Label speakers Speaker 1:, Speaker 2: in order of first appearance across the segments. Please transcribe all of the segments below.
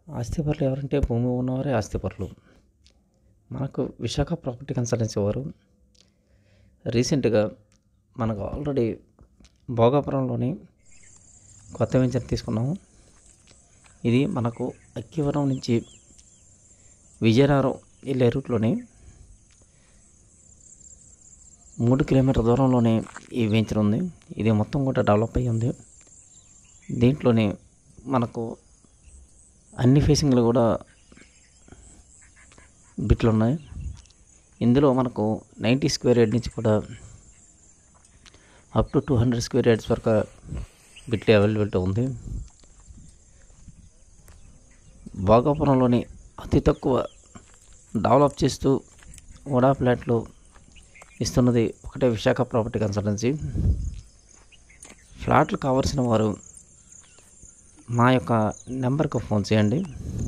Speaker 1: ఆస్తిపరులు ఎవరంటే భూమి ఉన్నవారే ఆస్తిపరులు మనకు విశాఖ ప్రాపర్టీ కన్సల్టెన్సీ వారు రీసెంట్గా మనకు ఆల్రెడీ భోగాపురంలోని కొత్త వెంచర్ తీసుకున్నాము ఇది మనకు అక్కివరం నుంచి విజయనగరం వెళ్ళే రూట్లోని మూడు కిలోమీటర్ దూరంలోనే ఈ వెంచర్ ఉంది ఇది మొత్తం కూడా డెవలప్ అయ్యి ఉంది దీంట్లోని మనకు అన్ని ఫేసింగ్లు కూడా బిట్లు ఉన్నాయి ఇందులో మనకు నైంటీ స్క్వేర్ యార్డ్ నుంచి కూడా up to two hundred square yards వరకు బిట్లు అవైలబిలిటీ ఉంది భోగాపురంలోని అతి తక్కువ డెవలప్ చేస్తూ ఓడా ఫ్లాట్లు ఇస్తున్నది ఒకటే విశాఖ ప్రాపర్టీ కన్సల్టెన్సీ ఫ్లాట్లు కావాల్సిన వారు మా యొక్క నెంబర్కి ఫోన్ చేయండి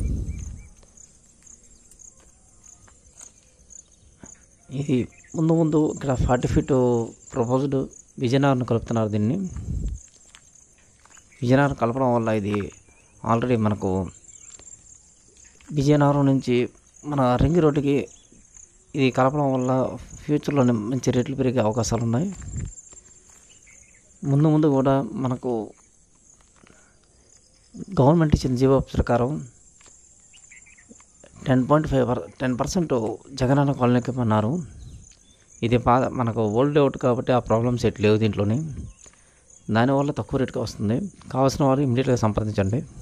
Speaker 1: ఇది ముందు ముందు ఇక్కడ ఫార్టీ ఫీట్ ప్రపోజ్డ్ విజయనగరం కలుపుతున్నారు దీన్ని విజయనగరం కలపడం వల్ల ఇది ఆల్రెడీ మనకు విజయనగరం నుంచి మన రింగ్ రోడ్డుకి ఇది కలపడం వల్ల ఫ్యూచర్లో మంచి రేట్లు పెరిగే అవకాశాలు ఉన్నాయి ముందు ముందు కూడా మనకు గవర్నమెంట్ ఇచ్చిన జీవో ప్రకారం ten point five per ten percent Jagananna కాలనీకి అన్నారు ఇది పా మనకు ఓల్డ్ అవుట్ కాబట్టి ఆ ప్రాబ్లమ్స్ ఎట్ లేవు దీంట్లోని దానివల్ల తక్కువ రేటుకి వస్తుంది కావాల్సిన వారు ఇమీడియట్గా సంప్రదించండి